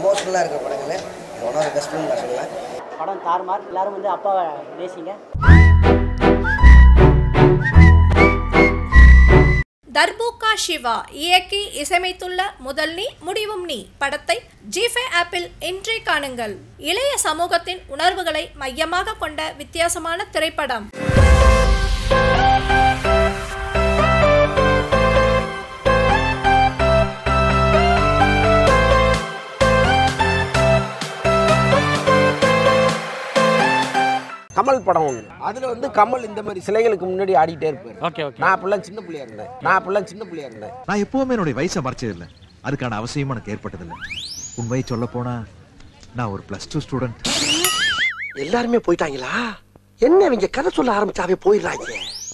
எமோஷ்னலாக இருக்க படங்கள் ஒன் ஆஃப் பெஸ்ட்னு நான் சொல்லுவேன் படம் தாறுமாறு எல்லாரும் வந்து அப்பாவை நேசிங்க தர்பூகா சிவா இயக்கி இசையமைத்துள்ள முதல் நீ முடிவும் நீ படத்தை ஜிஃபே ஆப்பிள் இன்றே காணுங்கள் இளைய சமூகத்தின் உணர்வுகளை மையமாக கொண்ட வித்தியாசமான திரைப்படம் கமல் படம் ஒன்று அதில் வந்து கமல் இந்த மாதிரி சிலைகளுக்கு முன்னாடி ஆடிட்டே இருப்பார் ஓகே ஓகே நான் அப்பெல்லாம் சின்ன பிள்ளையா இருந்தேன் நான் அப்பெல்லாம் சின்ன பிள்ளையா இருந்தேன் நான் எப்பவுமே என்னுடைய வயசை மறைச்சதில்லை அதுக்கான அவசியம் எனக்கு ஏற்பட்டதில்லை உண்மையை சொல்ல போனா நான் ஒரு பிளஸ் டூ ஸ்டூடெண்ட் எல்லாருமே போயிட்டாங்களா என்ன இவங்க கதை சொல்ல ஆரம்பிச்சாவே போயிடுறாங்க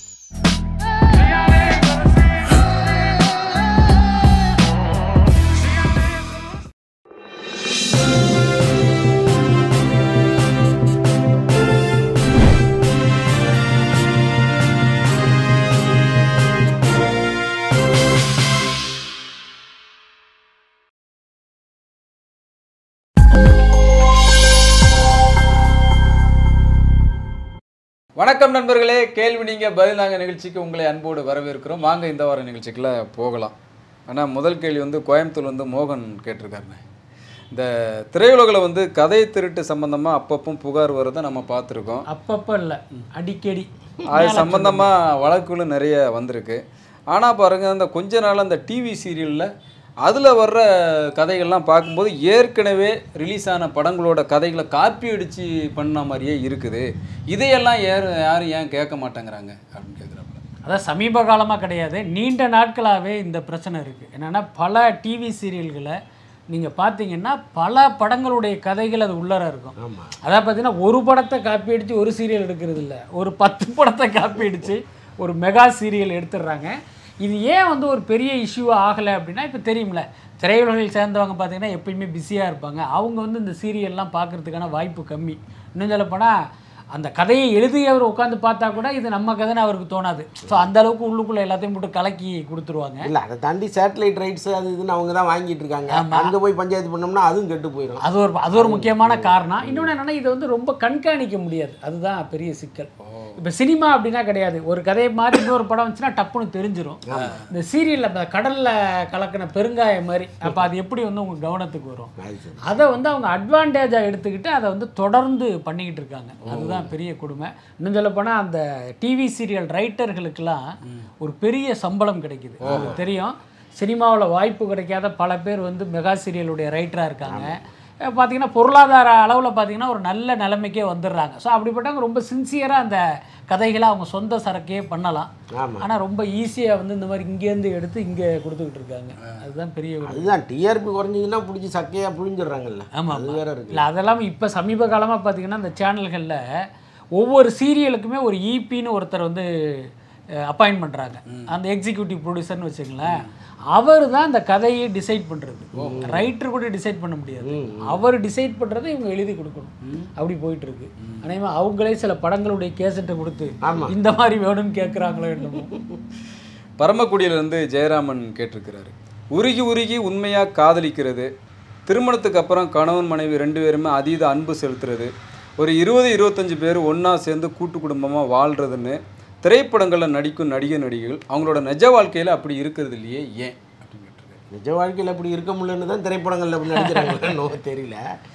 வணக்கம் நண்பர்களே கேள்வி நீங்கள் பதில் நாங்கள் நிகழ்ச்சிக்கு உங்களை அன்போடு வரவேற்கிறோம் வாங்க இந்த வார நிகழ்ச்சிக்குள்ள போகலாம் ஆனால் முதல் கேள்வி வந்து கோயம்புத்தூர் வந்து மோகன் கேட்டிருக்காருண்ணே இந்த திரையுலகில் வந்து கதை திருட்டு சம்பந்தமாக அப்பப்போ புகார் வரதை நம்ம பார்த்துருக்கோம் அப்பப்போ இல்லை அடிக்கடி அது சம்பந்தமாக வழக்குகளும் நிறைய வந்திருக்கு ஆனால் பாருங்க அந்த கொஞ்ச நாள் அந்த டிவி சீரியலில் அதில் வர்ற கதைகள்லாம் பார்க்கும்போது ஏற்கனவே ரிலீஸ் ஆன படங்களோட கதைகளை காப்பி அடித்து பண்ண மாதிரியே இருக்குது இதையெல்லாம் யார் யாரும் ஏன் கேட்க மாட்டேங்கிறாங்க அப்படின்னு கேட்குறாப்புல அதான் சமீப காலமாக கிடையாது நீண்ட நாட்களாகவே இந்த பிரச்சனை இருக்குது என்னென்னா பல டிவி சீரியல்களை நீங்கள் பார்த்தீங்கன்னா பல படங்களுடைய கதைகள் அது உள்ளர இருக்கும் அதாவது பார்த்தீங்கன்னா ஒரு படத்தை காப்பி அடித்து ஒரு சீரியல் எடுக்கிறது இல்லை ஒரு பத்து படத்தை காப்பி அடித்து ஒரு மெகா சீரியல் எடுத்துடுறாங்க இது ஏன் வந்து ஒரு பெரிய இஷ்யூ ஆகலை அப்படின்னா இப்போ தெரியும்ல திரையுலகில் சேர்ந்தவங்க பார்த்தீங்கன்னா எப்பயுமே பிஸியாக இருப்பாங்க அவங்க வந்து இந்த சீரியல்லாம் பார்க்குறதுக்கான வாய்ப்பு கம்மி இன்னும் சொல்லப்போனால் அந்த கதையை எழுதியவர் உட்காந்து பார்த்தா கூட இது நம்ம கதைன்னு அவருக்கு தோணாது ஸோ அந்த அளவுக்கு உள்ளுக்குள்ள எல்லாத்தையும் போட்டு கலக்கி கொடுத்துருவாங்க இல்ல அதை தாண்டி சேட்டலைட் ரைட்ஸ் அது இதுன்னு அவங்க தான் வாங்கிட்டு இருக்காங்க அங்க போய் பஞ்சாயத்து பண்ணோம்னா அதுவும் கெட்டு போயிடும் அது ஒரு அது ஒரு முக்கியமான காரணம் இன்னொன்று என்னன்னா இதை வந்து ரொம்ப கண்காணிக்க முடியாது அதுதான் பெரிய சிக்கல் இப்போ சினிமா அப்படின்னா கிடையாது ஒரு கதையை மாதிரி இன்னொரு படம் வந்துச்சுன்னா டப்புன்னு தெரிஞ்சிரும் இந்த சீரியலில் இந்த கடலில் கலக்கின பெருங்காயம் மாதிரி அப்போ அது எப்படி வந்து உங்க கவனத்துக்கு வரும் அதை வந்து அவங்க அட்வான்டேஜாக எடுத்துக்கிட்டு அதை வந்து தொடர்ந்து பண்ணிக்கிட்டு இருக்காங்க அதுதான் பெரிய கொடுமை இன்னும் சொல்ல போனால் அந்த டிவி சீரியல் ரைட்டர்களுக்கெல்லாம் ஒரு பெரிய சம்பளம் கிடைக்குது உங்களுக்கு தெரியும் சினிமாவில் வாய்ப்பு கிடைக்காத பல பேர் வந்து மெகா சீரியலுடைய ரைட்டராக இருக்காங்க அஹ் பார்த்தீங்கன்னா பொருளாதார அளவில் பார்த்தீங்கன்னா ஒரு நல்ல நிலைமைக்கே வந்துடுறாங்க ஸோ அப்படிப்பட்டவங்க ரொம்ப சின்சியராக அந்த கதைகளை அவங்க சொந்த சரக்கே பண்ணலாம் ஆமா. ஆனால் ரொம்ப ஈஸியாக வந்து இந்த மாதிரி இங்கேருந்து எடுத்து இங்கே கொடுத்துக்கிட்டு இருக்காங்க அதுதான் பெரிய ஒரு அதுதான் டிஆர்பி குறைஞ்சதுன்னா பிடிச்சி சக்கையா புழிஞ்சிடுறாங்கல்ல ஆமாம் அது வேற இருக்கு இல்லை அதெல்லாம் இப்போ சமீப காலமாக பார்த்தீங்கன்னா இந்த சேனல்களில் ஒவ்வொரு சீரியலுக்குமே ஒரு ஈபின்னு ஒருத்தர் வந்து அப்பாயின்ட் பண்ணுறாங்க அந்த எக்ஸிக்யூட்டிவ் ப்ரொடியூசர்னு வச்சுங்களேன் அவர் தான் அந்த கதையை டிசைட் பண்ணுறது ரைட்டர் கூட டிசைட் பண்ண முடியாது அவர் டிசைட் பண்ணுறதை இவங்க எழுதி கொடுக்கணும் அப்படி போயிட்டு இருக்கு ஆனால் அவங்களே சில படங்களுடைய கேசட்டை கொடுத்து இந்த மாதிரி வேணும்னு கேட்குறாங்களோ என்னமோ பரமக்குடியிலேருந்து ஜெயராமன் கேட்டிருக்கிறாரு உருகி உருகி உண்மையாக காதலிக்கிறது திருமணத்துக்கு அப்புறம் கணவன் மனைவி ரெண்டு பேருமே அதீத அன்பு செலுத்துறது ஒரு இருபது இருபத்தஞ்சு பேர் ஒன்றா சேர்ந்து கூட்டு குடும்பமாக வாழ்கிறதுன்னு திரைப்படங்களில் நடிக்கும் நடிகை நடிகைகள் அவங்களோட நிஜ வாழ்க்கையில் அப்படி இருக்கிறது இல்லையே ஏன் அப்படின்னு கேட்டிருக்காரு நிஜ வாழ்க்கையில் அப்படி இருக்க முடியலன்னு தான் திரைப்படங்களில் அப்படி நடிக்கிறாங்களோ தெரியல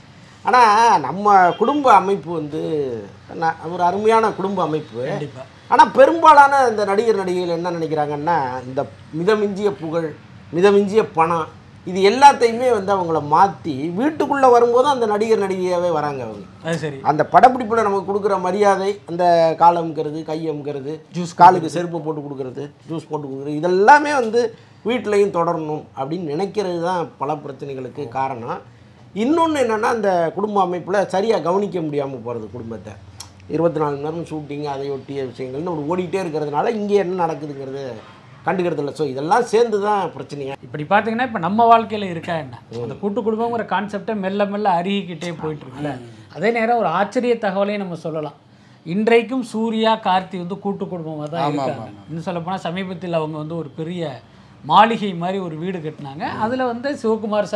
ஆனால் நம்ம குடும்ப அமைப்பு வந்து ந- ஒரு அருமையான குடும்ப அமைப்பு கண்டிப்பாக ஆனால் பெரும்பாலான இந்த நடிகர் நடிகைகள் என்ன நினைக்கிறாங்கன்னா இந்த மிதமிஞ்சிய புகழ் மிதமிஞ்சிய பணம் இது எல்லாத்தையுமே வந்து அவங்கள மாற்றி வீட்டுக்குள்ளே வரும்போது அந்த நடிகர் நடிகையாகவே வராங்க அவங்க அது சரி அந்த படப்பிடிப்பில் நமக்கு கொடுக்குற மரியாதை அந்த கால் அமுக்கிறது கை அமுக்கிறது ஜூஸ் காலுக்கு செருப்பு போட்டு கொடுக்குறது ஜூஸ் போட்டு கொடுக்குறது இதெல்லாமே வந்து வீட்லேயும் தொடரணும் அப்படின்னு நினைக்கிறது தான் பல பிரச்சனைகளுக்கு காரணம் இன்னொன்று என்னென்னா அந்த குடும்ப அமைப்பில் சரியாக கவனிக்க முடியாமல் போகிறது குடும்பத்தை இருபத்தி நாலு மணி நேரம் ஷூட்டிங் அதை ஒட்டிய விஷயங்கள்னு ஒரு ஓடிட்டே இருக்கிறதுனால இங்கே என்ன நடக்குதுங்கிறது கண்டுக்கிறது இல்லை ஸோ இதெல்லாம் சேர்ந்து தான் பிரச்சனையா இப்படி பார்த்தீங்கன்னா இப்போ நம்ம வாழ்க்கையில் இருக்கா என்ன அந்த கூட்டு குடும்பங்கிற கான்செப்டை மெல்ல மெல்ல அருகிக்கிட்டே போயிட்டு இருக்குல்ல அதே நேரம் ஒரு ஆச்சரிய தகவலையும் நம்ம சொல்லலாம் இன்றைக்கும் சூர்யா கார்த்தி வந்து கூட்டு குடும்பமாக தான் ஆமா, இருக்காங்க இன்னும் சொல்லப்போனால் சமீபத்தில் அவங்க வந்து ஒரு பெரிய மாளிகை மாதிரி ஒரு வீடு கட்டினாங்க அதில் வந்து சிவகுமார் சார்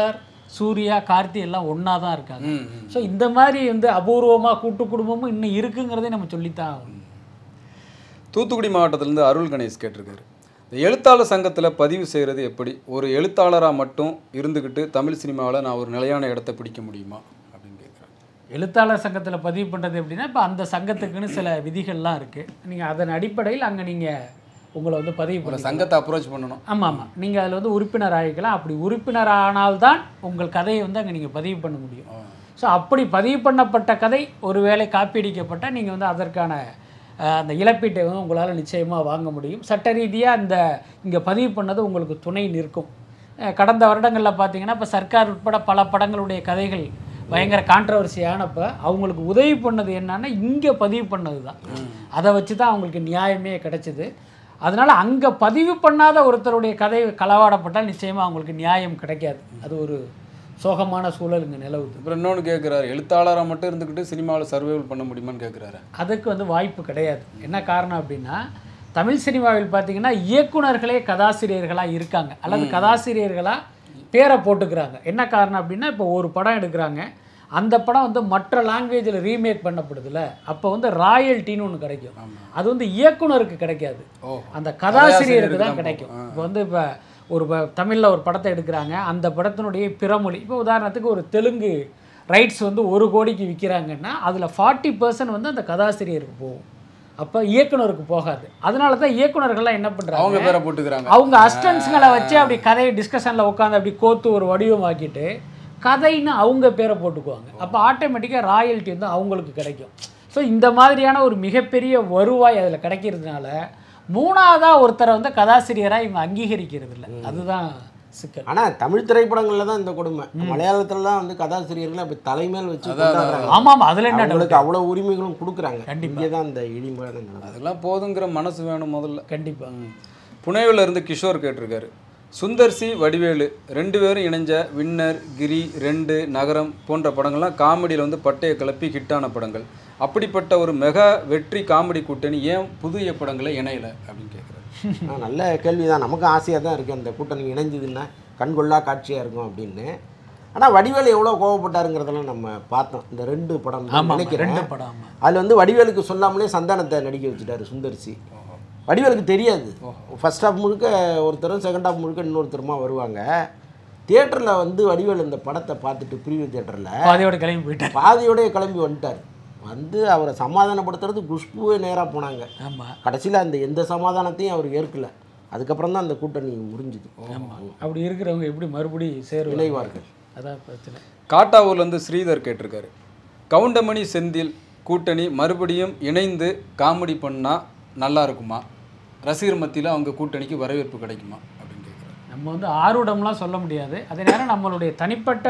சூர்யா கார்த்தி எல்லாம் ஒன்றா தான் இருக்காங்க ஸோ இந்த மாதிரி வந்து அபூர்வமாக கூட்டு குடும்பமும் இன்னும் இருக்குங்கிறதே நம்ம சொல்லித்தான் ஆகணும். தூத்துக்குடி மாவட்டத்திலேருந்து அருள் கணேஷ் கேட்டிருக்காரு இந்த எழுத்தாளர் சங்கத்தில் பதிவு செய்கிறது எப்படி ஒரு எழுத்தாளராக மட்டும் இருந்துக்கிட்டு தமிழ் சினிமாவில் நான் ஒரு நிலையான இடத்த பிடிக்க முடியுமா அப்படின்னு கேட்குறேன் எழுத்தாளர் சங்கத்தில் பதிவு பண்ணுறது எப்படின்னா இப்போ அந்த சங்கத்துக்குன்னு சில விதிகள்லாம் இருக்குது நீங்கள் அதன் அடிப்படையில் அங்கே நீங்கள் உங்களை வந்து பதிவு ஒரு பண்ணி சங்கத்தை அப்ரோச் பண்ணணும் ஆமாம் ஆமாம் நீங்கள் அதில் வந்து உறுப்பினர் ஆகிக்கலாம் அப்படி உறுப்பினர் ஆனால்தான் உங்கள் கதையை வந்து அங்கே நீங்கள் பதிவு பண்ண முடியும் ஸோ அப்படி பதிவு பண்ணப்பட்ட கதை ஒருவேளை காப்பீடிக்கப்பட்டால் நீங்கள் வந்து அதற்கான அஹ், அந்த இழப்பீட்டை வந்து உங்களால் நிச்சயமாக வாங்க முடியும் சட்ட ரீதியாக அந்த இங்கே பதிவு பண்ணது உங்களுக்கு துணை நிற்கும் அஹ், கடந்த வருடங்களில் பார்த்தீங்கன்னா இப்போ சர்க்கார் உட்பட பல படங்களுடைய கதைகள் பயங்கர கான்ட்ரவர்சி ஆனப்போ அவங்களுக்கு உதவி பண்ணது என்னன்னா இங்கே பதிவு பண்ணது தான் அதை வச்சு தான் அவங்களுக்கு நியாயமே கிடைச்சிது அதனால் அங்கே பதிவு பண்ணாத ஒருத்தருடைய கதை களவாடப்பட்டால் நிச்சயமாக அவங்களுக்கு நியாயம் கிடைக்காது அது ஒரு சோகமான சூழல் இங்கே நிலவுது அப்புறம் இன்னொன்று கேட்குறாரு எழுத்தாளராக மட்டும் இருந்துக்கிட்டு சினிமாவில் சர்வைவல் பண்ண முடியுமான்னு கேட்குறாரு அதுக்கு வந்து வாய்ப்பு கிடையாது என்ன காரணம் அப்படின்னா தமிழ் சினிமாவில் பார்த்தீங்கன்னா இயக்குனர்களே கதாசிரியர்களாக இருக்காங்க அல்லது கதாசிரியர்களாக பேரை போட்டுக்கிறாங்க என்ன காரணம் அப்படின்னா இப்போ ஒரு படம் எடுக்கிறாங்க அந்த படம் வந்து மற்ற லாங்குவேஜில் ரீமேக் பண்ணப்படுதுல அப்போ வந்து ராயல்ட்டின்னு ஒன்று கிடைக்கும் அது வந்து இயக்குனருக்கு கிடைக்காது அந்த கதாசிரியருக்கு தான் கிடைக்கும் இப்போ வந்து இப்போ ஒரு தமிழில் ஒரு படத்தை எடுக்கிறாங்க அந்த படத்தினுடைய பிறமொழி இப்போ உதாரணத்துக்கு ஒரு தெலுங்கு ரைட்ஸ் வந்து ஒரு கோடிக்கு விற்கிறாங்கன்னா அதில் ஃபார்ட்டி பர்சன்ட் வந்து அந்த கதாசிரியருக்கு போகும் அப்போ இயக்குனருக்கு போகாது அதனால தான் இயக்குனர்கள்லாம் என்ன அவங்க பண்ணுறாங்க பேரை போட்டுக்கிறாங்க அவங்க அஸ்டன்ஸ்களை வச்சு அப்படி கதையை டிஸ்கஷனில் உட்காந்து அப்படி கோத்து ஒரு வடிவமாக்கிட்டு கதைன்னு அவங்க பேரை போட்டுக்குவாங்க அப்போ ஆட்டோமேட்டிக்காக ராயல்ட்டி வந்து அவங்களுக்கு கிடைக்கும் ஸோ இந்த மாதிரியான ஒரு மிகப்பெரிய வருவாய் அதில் கிடைக்கிறதுனால மூணாவதாக ஒருத்தரை வந்து கதாசிரியராக இவங்க அங்கீகரிக்கிறது இல்லை அதுதான் சிக்கல் ஆனால் தமிழ் திரைப்படங்களில் தான் இந்த கொடுமை மலையாளத்துல தான் வந்து கதாசிரியர்களை அப்படி தலைமையில் வச்சு கொண்டாடுறாங்க ஆமாம் ஆமாம் அதில் என்ன அவங்களுக்கு அவ்வளோ உரிமைகளும் கொடுக்குறாங்க கண்டிப்பா. இங்கே தான் இந்த இழிமையான நிலைமை அதெல்லாம் போதுங்கிற மனசு வேணும் முதல்ல கண்டிப்பாக புனேவில் இருந்து கிஷோர் கேட்டிருக்காரு சுந்தர்சி வடிவேலு ரெண்டு பேரும் இணைஞ்ச வின்னர் கிரி ரெண்டு நகரம் போன்ற படங்கள்லாம் காமெடியில் வந்து பட்டையை கிளப்பி ஹிட்டான படங்கள் அப்படிப்பட்ட ஒரு மெகா வெற்றி காமெடி கூட்டணி ஏன் புதிய படங்களை இணையலை அப்படின்னு கேட்குறாரு ஆ, நல்ல கேள்வி தான் நமக்கும் ஆசையாக தான் இருக்குது அந்த கூட்டணி இணைஞ்சதுன்னா கண்கொள்ளா காட்சியாக இருக்கும் அப்படின்னு ஆனால் வடிவேலு எவ்வளோ கோவப்பட்டாருங்கிறதெல்லாம் நம்ம பார்த்தோம் இந்த ரெண்டு படம் தான் ஆமாம் நினைக்கிறேன் ரெண்டு படம் ஆமாம் அதில் வந்து வடிவேலுக்கு சொல்லாமலே சந்தானத்தை நடிக்க வச்சுட்டாரு சுந்தர்சி வடிவேலுக்கு தெரியாது ஃபர்ஸ்ட் ஹாஃப் முழுக்க ஒருத்தரும் செகண்ட் ஹாஃப் முழுக்க இன்னொருத்தருமா வருவாங்க தியேட்டரில் வந்து வடிவேலு இந்த படத்தை பார்த்துட்டு ப்ரீவியூ தியேட்டரில் பாதியோட கிளம்பி போயிட்டார் பாதியோடய கிளம்பி வந்துட்டார் வந்து அவரை சமாதானப்படுத்துறது குஷ்புவே நேராக போனாங்க ஆமாம் கடைசியில் அந்த எந்த சமாதானத்தையும் அவர் ஏற்கல அதுக்கப்புறம் தான் அந்த கூட்டணி முறிஞ்சுது அப்படி இருக்கிறவங்க எப்படி மறுபடியும் சேருவாங்க இணைவார்கள் அதான் பிரச்சனை காட்டாவூர்லேருந்து ஸ்ரீதர் கேட்டிருக்காரு கவுண்டமணி செந்தில் கூட்டணி மறுபடியும் இணைந்து காமெடி பண்ணால் நல்லா இருக்குமா ரசிகர் மத்தியில் அவங்க கூட்டணிக்கு வரவேற்பு கிடைக்குமா அப்படின்னு கேட்குறாரு நம்ம வந்து ஆர்வடம்லாம் சொல்ல முடியாது அதே நேரம் நம்மளுடைய தனிப்பட்ட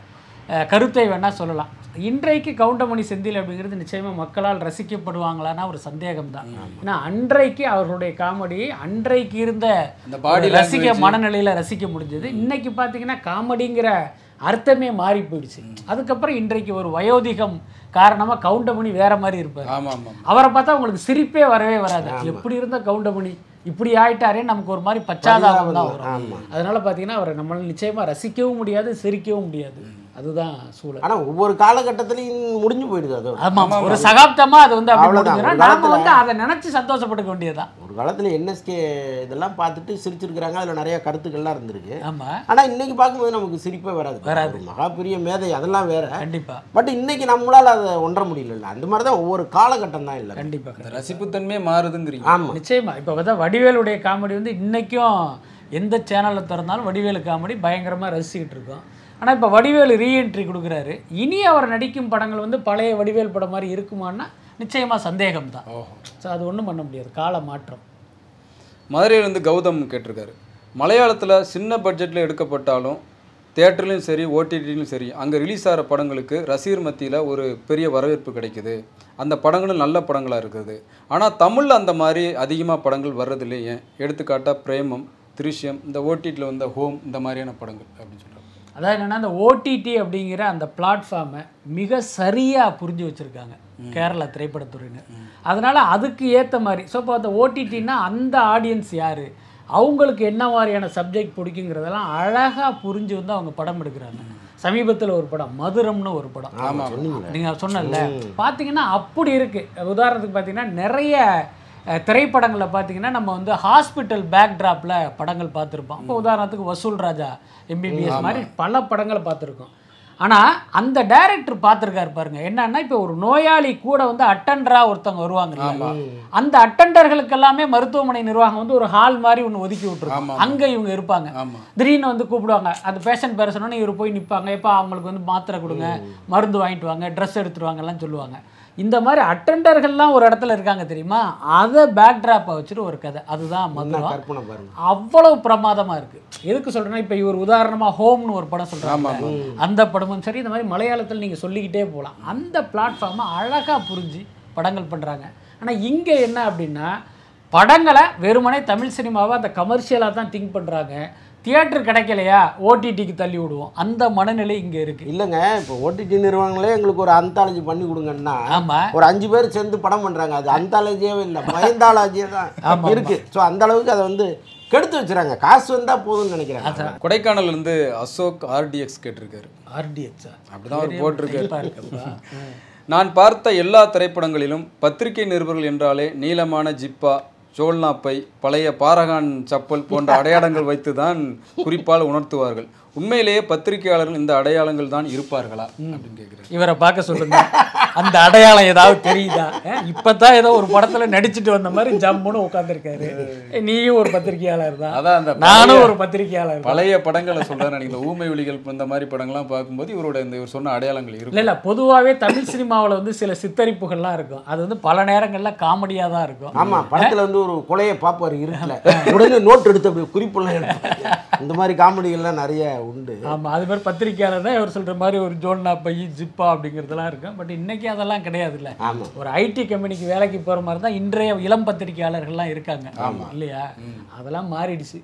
அஹ், கருத்தை வேணால் சொல்லலாம் இன்றைக்கு கவுண்டமணி செந்தில் அப்படிங்கிறது நிச்சயமாக மக்களால் ரசிக்கப்படுவாங்களான்னா ஒரு சந்தேகம் தான் ஏன்னா அன்றைக்கு அவர்களுடைய காமெடியை அன்றைக்கு இருந்த அந்த body ஒரு ரசிக்க language. மனநிலையில் ரசிக்க முடிஞ்சது இன்னைக்கு பார்த்தீங்கன்னா காமெடிங்கிற அர்த்தமே மாறி போயிடுச்சு அதுக்கப்புறம் இன்றைக்கு ஒரு வயோதிகம் காரணமாக கவுண்டமணி வேற மாதிரி இருப்பார் ஆமாம் ஆமாம் அவரை பார்த்தா உங்களுக்கு சிரிப்பே வரவே வராது எப்படி இருந்த கவுண்டமணி இப்படி ஆயிட்டாரே நமக்கு ஒரு மாதிரி பச்சாதாபம் தான் வரும் அதனால பார்த்தீங்கன்னா அவரை நம்மளால நிச்சயமா ரசிக்கவும் முடியாது சிரிக்கவும் முடியாது அதுதான் சூழல் ஆனால் ஒவ்வொரு காலகட்டத்திலையும் முடிஞ்சு போயிடுது அது ஆமா ஆமா. ஒரு சகாப்தமா அது வந்து அப்படி அவ்வளவுதான். முடிஞ்சிடும் ஒரு நாம காலத்துல- வந்து அதை நினைச்சு சந்தோஷப்பட்டுக்க வேண்டியதுதான் ஒரு காலத்தில் என்எஸ்கே இதெல்லாம் பார்த்துட்டு சிரிச்சிருக்கிறாங்க அதில் நிறைய கருத்துக்கள்லாம் இருந்திருக்கு ஆமா ஆனால் இன்னைக்கு பார்க்கும்போது நமக்கு சிரிப்பே வராது வராது. ஒரு மகா பெரிய மேதை அதெல்லாம் வேற கண்டிப்பா பட் இன்னைக்கு நம்மளால அதை ஒன்ற முடியல அந்த மாதிரி தான் ஒவ்வொரு காலகட்டம் தான் இல்லை கண்டிப்பா அந்த ரசிப்புத்தன்மையே மாறுதுங்கிறீங்க ஆமாம் நிச்சயமா இப்போ பார்த்தா வடிவேலுடைய காமெடி வந்து இன்னைக்கும் எந்த சேனலில் திறந்தாலும் வடிவேலு காமெடி பயங்கரமா ரசிச்சுக்கிட்டு இருக்கோம் ஆனா இப்போ வடிவேலு ரீஎன்ட்ரி கொடுக்குறாரு இனி அவர் நடிக்கும் படங்கள் வந்து பழைய வடிவேல் படம் மாதிரி இருக்குமான்னா நிச்சயமா சந்தேகம் தான் ஸோ அது ஒண்ணும் பண்ண முடியாது கால மாற்றம் மதுரையிலேருந்து கௌதம் கேட்டிருக்காரு மலையாளத்தில் சின்ன பட்ஜெட்டில் எடுக்கப்பட்டாலும் தேட்டர்லையும் சரி ஓடிடிலையும் சரி அங்கே ரிலீஸ் ஆகிற படங்களுக்கு ரசிகர் மத்தியில் ஒரு பெரிய வரவேற்பு கிடைக்குது அந்த படங்களும் நல்ல படங்களாக இருக்குது ஆனால் தமிழில் அந்த மாதிரி அதிகமாக படங்கள் வர்றதில்லை ஏன் எடுத்துக்காட்டாக பிரேமம் திருஷ்யம் இந்த ஓடிடியில் வந்த ஹோம் இந்த மாதிரியான படங்கள் அப்படின்னு சொல்கிறாங்க அதாவது என்னன்னா அந்த ஓடிடி அப்படிங்கிற அந்த பிளாட்ஃபார்மை மிக சரியா புரிஞ்சு வச்சிருக்காங்க கேரளா திரைப்படத்துறையினர் அதனால அதுக்கு ஏத்த மாதிரி ஸோ இப்போ அந்த ஓடிடினா அந்த ஆடியன்ஸ் யாரு அவங்களுக்கு என்ன மாதிரியான சப்ஜெக்ட் பிடிக்குங்கிறதெல்லாம் அழகா புரிஞ்சு வந்து அவங்க படம் எடுக்கிறாங்க சமீபத்தில் ஒரு படம் மதுரம்னு ஒரு படம் ஆமா நீங்கள் சொன்னல பார்த்தீங்கன்னா அப்படி இருக்கு உதாரணத்துக்கு பார்த்தீங்கன்னா நிறைய அஹ், திரைப்படங்களில் பார்த்தீங்கன்னா நம்ம வந்து ஹாஸ்பிட்டல் பேக்ட்ராப்பில் படங்கள் பார்த்துருப்போம் இப்போ உதாரணத்துக்கு வசூல் ராஜா எம்பிபிஎஸ் மாதிரி பல படங்களை பார்த்துருக்கோம் ஆனால் அந்த டைரக்டர் பார்த்துருக்காரு பாருங்க என்னன்னா இப்போ ஒரு நோயாளி கூட வந்து அட்டண்டரா ஒருத்தவங்க வருவாங்க இல்லையா? அந்த அட்டண்டர்களுக்கு எல்லாமே மருத்துவமனை நிர்வாகம் வந்து ஒரு ஹால் மாதிரி ஒன்று ஒதுக்கி விட்டுருவாங்க அங்கே இவங்க இருப்பாங்க ஆமா திடீர்னு வந்து கூப்பிடுவாங்க அந்த பேஷண்ட் பேர சொன்னோன்னே இவர் போய் நிற்பாங்க எப்போ அவங்களுக்கு வந்து மாத்திரை கொடுங்க மருந்து வாங்கிட்டு வாங்க ட்ரெஸ் எடுத்துட்டு வாங்கலாம் சொல்லுவாங்க இந்த மாதிரி அட்டண்டர்கள்லாம் ஒரு இடத்துல இருக்காங்க தெரியுமா அதை பேக்ட்ராப்பை வச்சுட்டு ஒரு கதை அதுதான் என்ன மதுரம் கற்பனை பாருங்க அவ்வளவு பிரமாதமா இருக்கு எதுக்கு சொல்றேன்னா இப்போ இவர் உதாரணமா ஹோம்னு ஒரு படம் சொல்றாங்க அந்த படமும் சரி இந்த மாதிரி மலையாளத்தில் நீங்க சொல்லிக்கிட்டே போகலாம் அந்த பிளாட்ஃபார்மை அழகா புரிஞ்சு படங்கள் பண்றாங்க ஆனா இங்க என்ன அப்படின்னா படங்களை வெறுமனே தமிழ் சினிமாவை அந்த கமர்ஷியலாக தான் திங்க் பண்றாங்க தியேட்டர் கிடைக்கலையா ஓடிடிக்கு தள்ளி விடுவோம் அந்த மனநிலை இங்க இருக்கு இல்லைங்க இப்போ ஓடிடி நிறுவனங்களே எங்களுக்கு ஒரு அந்தாலஜி பண்ணி கொடுங்கன்னா ஆமா ஒரு அஞ்சு பேர் சேர்ந்து படம் பண்றாங்க அது அந்தாலஜியாவே இல்லை பயந்தாலஜியே தான் இருக்கு ஸோ அந்த அளவுக்கு அதை வந்து கெடுத்து வச்சுறாங்க காசு வந்தா போதும்னு நினைக்கிறாங்க கொடைக்கானல்ல இருந்து அசோக் ஆர்டிஎக்ஸ் கேட்டிருக்காரு ஆர்டிஎக்ஸா அப்படிதான் அவர் போட்டிருக்காரு இருக்குப்பா நான் பார்த்த எல்லா திரைப்படங்களிலும் பத்திரிகை நிருபர்கள் என்றாலே நீளமான ஜிப்பா ஜோல்னா பை பழைய பாரகான் சப்பல் போன்ற அடையாளங்கள் வைத்துதான் குறிப்பால் உணர்த்துவார்கள் உண்மையிலேயே பத்திரிகையாளர்கள் இந்த அடையாளங்கள் தான் இருப்பார்களா அப்படின்னு கேட்குறேன் இவரை பார்க்க சொல்லுங்க அந்த அடையாளம் ஏதாவது தெரியுதா அஹ் இப்பதான் ஏதோ ஒரு படத்துல நடிச்சிட்டு வந்த மாதிரி ஜம்முன்னு உட்காந்துருக்காரு நீயும் ஒரு பத்திரிகையாளர் தான் அதான் அந்த நானும் பழைய- ஒரு பத்திரிகையாளர் தான். பழைய படங்களை சொல்றேன் எனக்கு இந்த ஊமை ஒளிகள் இந்த மாதிரி படங்கள்லாம் பார்க்கும்போது இவரோட இந்த இவர் சொன்ன அடையாளங்கள் இல்ல இருக்கும் இல்ல பொதுவாவே தமிழ் சினிமாவுல வந்து சில சித்தரிப்புகள்லாம் இருக்கும் அது வந்து பல நேரங்கள்ல காமெடியா தான் இருக்கும் ஆமா படத்துல வந்து ஒரு கொலையை பார்ப்பாரு இருக்குல்ல உடனே நோட் எடுத்து அப்படி குறிப்பெல்லாம் எடுப்பாங்க இந்த மாதிரி காமெடிகள்லாம் நிறைய உண்டு ஆமா அது மாதிரி பத்திரிகையாளர் தான் இவர் சொல்ற மாதிரி ஒரு ஜோல்னா பை ஜிப்பா அப்படிங்கிறதெல்லாம் இருக்கும் பட் இன்னைக்கு அதெல்லாம் கிடையாதுல்ல ஆமா ஒரு ஐடி கம்பெனிக்கு வேலைக்கு போற மாதிரி தான் இன்றைய இளம் பத்திரிகையாளர்கள்லாம் இருக்காங்க இல்லையா அதெல்லாம் மாறிடுச்சு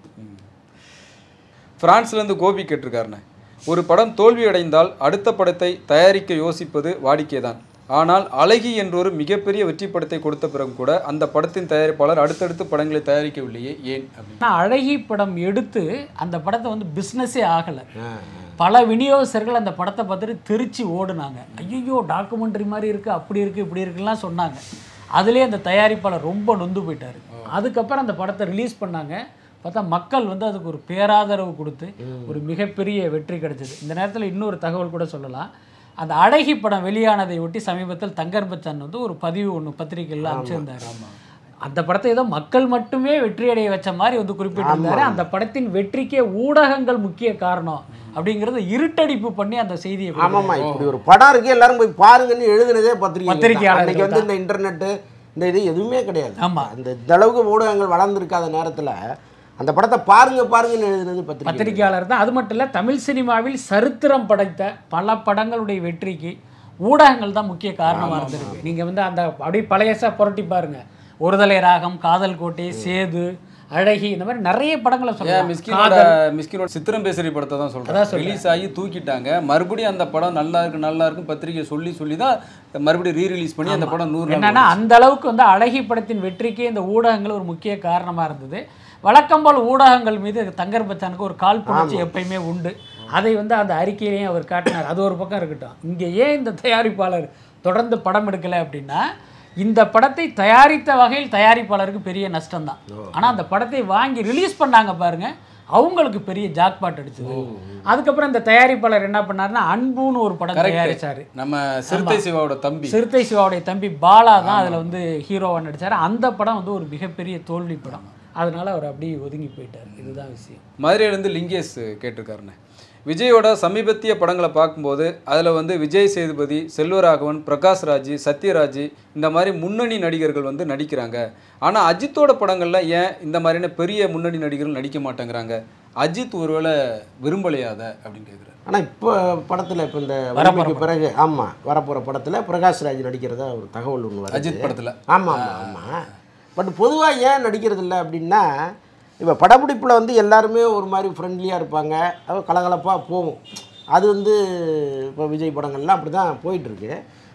பிரான்ஸ்ல இருந்து கோபி கேட்டிருக்காருண்ணே ஒரு படம் தோல்வி அடைந்தால் அடுத்த படத்தை தயாரிக்க யோசிப்பது வாடிக்கைதான் ஆனால் அழகி என்றொரு மிகப்பெரிய வெற்றி படத்தை கொடுத்த பிறகு கூட அந்த படத்தின் தயாரிப்பாளர் அடுத்தடுத்து படங்களை தயாரிக்கவில்லையே ஏன் அப்படின்னு ஆனால் அழகி படம் எடுத்து அந்த படத்தை வந்து பிஸ்னஸே ஆகலை பல விநியோகஸ்தர்கள் அந்த படத்தை பார்த்துட்டு திருச்சி ஓடுனாங்க ஐயோ டாக்குமெண்ட்ரி மாதிரி இருக்குது அப்படி இருக்குது இப்படி இருக்குலாம் சொன்னாங்க அதுலேயே அந்த தயாரிப்பாளர் ரொம்ப நொந்து போயிட்டாரு அதுக்கப்புறம் அந்த படத்தை ரிலீஸ் பண்ணாங்க பார்த்தா மக்கள் வந்து அதுக்கு ஒரு பேராதரவு கொடுத்து ஒரு மிகப்பெரிய வெற்றி கிடைச்சது இந்த நேரத்தில் இன்னொரு தகவல் கூட சொல்லலாம் அந்த அழகி படம் வெளியானதை ஒட்டி சமீபத்தில் தங்கர் பச்சான் வந்து ஒரு பதிவு ஒன்று பத்திரிகையில் அமைச்சிருந்தாரு அந்த படத்தை ஏதோ மக்கள் மட்டுமே வெற்றி அடைய வச்ச மாதிரி வந்து குறிப்பிட்டிருந்தாரு அந்த படத்தின் வெற்றிக்கே ஊடகங்கள் முக்கிய காரணம் அப்படிங்கறத இருட்டடிப்பு பண்ணி அந்த செய்தியை ஆமாம்மா இப்படி ஒரு படம் இருக்கு எல்லாரும் போய் பாருங்கன்னு எழுதுனதே பத்திரிகை பத்திரிகையாளர்கள் அன்னைக்கு வந்து இந்த இன்டர்நெட்டு இந்த இது எதுவுமே கிடையாது ஆமா. அந்த இந்த அளவுக்கு ஊடகங்கள் வளர்ந்துருக்காத நேரத்துல அந்த படத்தை பாருங்க பாருங்கன்னு எழுதுனது பத்திரிகை பத்திரிகையாளர் தான் அது மட்டும் இல்லை தமிழ் சினிமாவில் சரித்திரம் படைத்த பல படங்களுடைய வெற்றிக்கு ஊடகங்கள் தான் முக்கிய காரணமாக இருந்திருக்கு நீங்கள் வந்து அந்த அப்படியே பழையசா புரட்டி பாருங்க ஒருதலை ராகம் காதல் கோட்டை சேது அழகி இந்த மாதிரி நிறைய படங்களை ஏன் சொல்லலாம் மிஸ்கினோட மிஸ்கினோட சித்திரம் பேசுறி படத்தை தான் சொல்றேன் ரிலீஸ் ஆகி தூக்கிட்டாங்க மறுபடியும் அந்த படம் நல்லா இருக்கு நல்லா இருக்கு பத்திரிகை சொல்லி சொல்லி தான் மறுபடியும் ரீ ரிலீஸ் பண்ணி அந்த படம் நூறு நாள் என்னன்னா அந்த அளவுக்கு வந்து அழகி படத்தின் வெற்றிக்கே இந்த ஊடகங்கள் ஒரு முக்கிய காரணமா இருந்தது வழக்கம் போல் ஊடகங்கள் மீது தங்கர் பச்சானுக்கு ஒரு கால் புணர்ச்சி எப்பயுமே உண்டு அதை வந்து அந்த அறிக்கையிலையும் அவர் காட்டினார் அது ஒரு பக்கம் இருக்கட்டும் இங்கே ஏன் இந்த தயாரிப்பாளர் தொடர்ந்து படம் எடுக்கலை அப்படின்னா இந்த படத்தை தயாரித்த வகையில் தயாரிப்பாளருக்கு பெரிய நஷ்டம் தான் ஆனால் அந்த படத்தை வாங்கி ரிலீஸ் பண்ணாங்க பாருங்க அவங்களுக்கு பெரிய ஜாக்பாட் அடிச்சது அதுக்கப்புறம் இந்த தயாரிப்பாளர் என்ன பண்ணாருன்னா அன்புன்னு ஒரு படம் Correct. தயாரிச்சாரு நம்ம சிறுத்தை சிவாவோட தம்பி சிறுத்தை சிவாவுடைய தம்பி பாலா தான் அதில் வந்து ஹீரோவா நடிச்சாரு அந்த படம் வந்து ஒரு மிகப்பெரிய தோல்வி படம் அதனால அவர் அப்படியே ஒதுங்கி போயிட்டார் இதுதான் விஷயம் மதுரையிலேருந்து லிங்கேஷ் கேட்டிருக்காருண்ணே விஜயோட சமீபத்திய படங்களை பார்க்கும்போது அதில் வந்து விஜய் சேதுபதி செல்வராகவன் பிரகாஷ் ராஜ் சத்யராஜ் இந்த மாதிரி முன்னணி நடிகர்கள் வந்து நடிக்கிறாங்க ஆனால் அஜித்தோட படங்களில் ஏன் இந்த மாதிரியான பெரிய முன்னணி நடிகர்கள் நடிக்க மாட்டேங்கிறாங்க அஜித் ஒருவேளை விரும்பலையாத அப்படின்னு கேட்குறாரு ஆனா இப்போ படத்துல இப்போ இந்த வறுமைக்கு பிறகு ஆமா வரப்போற படத்துல பிரகாஷ் ராஜ் நடிக்கிறதா ஒரு தகவல் ஒன்று வருது அஜித் படத்தில் ஆமாம் ஆமாம் ஆமாம் பட் பொதுவாக ஏன் நடிக்கிறது இல்லை அப்படின்னா இப்போ படப்பிடிப்பில் வந்து எல்லாருமே ஒரு மாதிரி ஃப்ரெண்ட்லியாக இருப்பாங்க அது கலகலப்பாக போகும் அது வந்து இப்போ விஜய் படங்கள்லாம் அப்படி தான் போயிட்டுருக்கு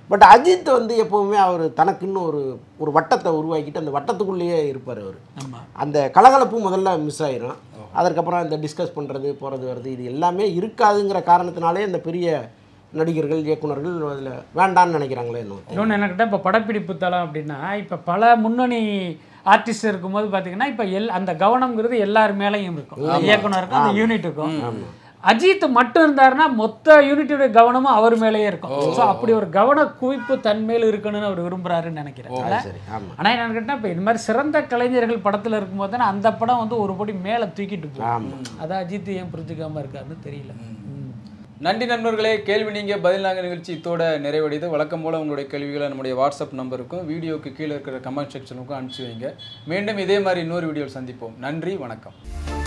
பட் அஜித் வந்து எப்போவுமே அவர் தனக்குன்னு ஒரு ஒரு வட்டத்தை உருவாக்கிட்டு அந்த வட்டத்துக்குள்ளேயே இருப்பார் அவர் ஆமாம் அந்த கலகலப்பு முதல்ல மிஸ் ஆயிரும் அதற்கப்புறம் இந்த டிஸ்கஸ் பண்ணுறது போகிறது வருது இது எல்லாமே இருக்காதுங்கிற காரணத்தினாலே இந்த பெரிய நடிகர்கள் இயக்குனர்கள் அதில் வேண்டான்னு நினைக்கிறாங்களே இன்னும் இன்னொன்று என்னக்கிட்ட இப்போ படப்பிடிப்பு தளம் அப்படின்னா இப்போ பல முன்னணி ஆர்டிஸ்ட் இருக்கும்போது பார்த்தீங்கன்னா இப்போ எல் அந்த கவனம்ங்கிறது எல்லார் மேலேயும் இருக்கும் இயக்குனருக்கும் அந்த யூனிட்டுக்கும் அஜித் மட்டும் இருந்தாருன்னா மொத்த யூனிட்டோட கவனமும் அவர் மேலேயே இருக்கும் ஸோ அப்படி ஒரு கவன குவிப்பு தன் மேல் இருக்கணும்னு அவர் விரும்புறாருன்னு நினைக்கிறேன் அதனால- சரி ஆமாம் ஆனா என்னன்னு கேட்டால் இப்போ இந்த மாதிரி சிறந்த கலைஞர்கள் படத்துல இருக்கும்போது தானே அந்த படம் வந்து ஒரு படி மேலே தூக்கிட்டு போகும் ஆமாம் அதான் அஜித் ஏன் புரிஞ்சுக்காம இருக்காருன்னு தெரியல ம். நன்றி நண்பர்களே கேள்வி நீங்கள் பதில் நாங்கள் நிகழ்ச்சி இத்தோட நிறைவடையுது வழக்கம் போல் உங்களுடைய கேள்விகளை நம்முடைய வாட்ஸ்அப் நம்பருக்கும் வீடியோக்கு கீழே இருக்கிற கமெண்ட் செக்ஷனுக்கும் அனுப்பிச்சு வைங்க மீண்டும் இதே மாதிரி இன்னொரு வீடியோவில் சந்திப்போம் நன்றி வணக்கம்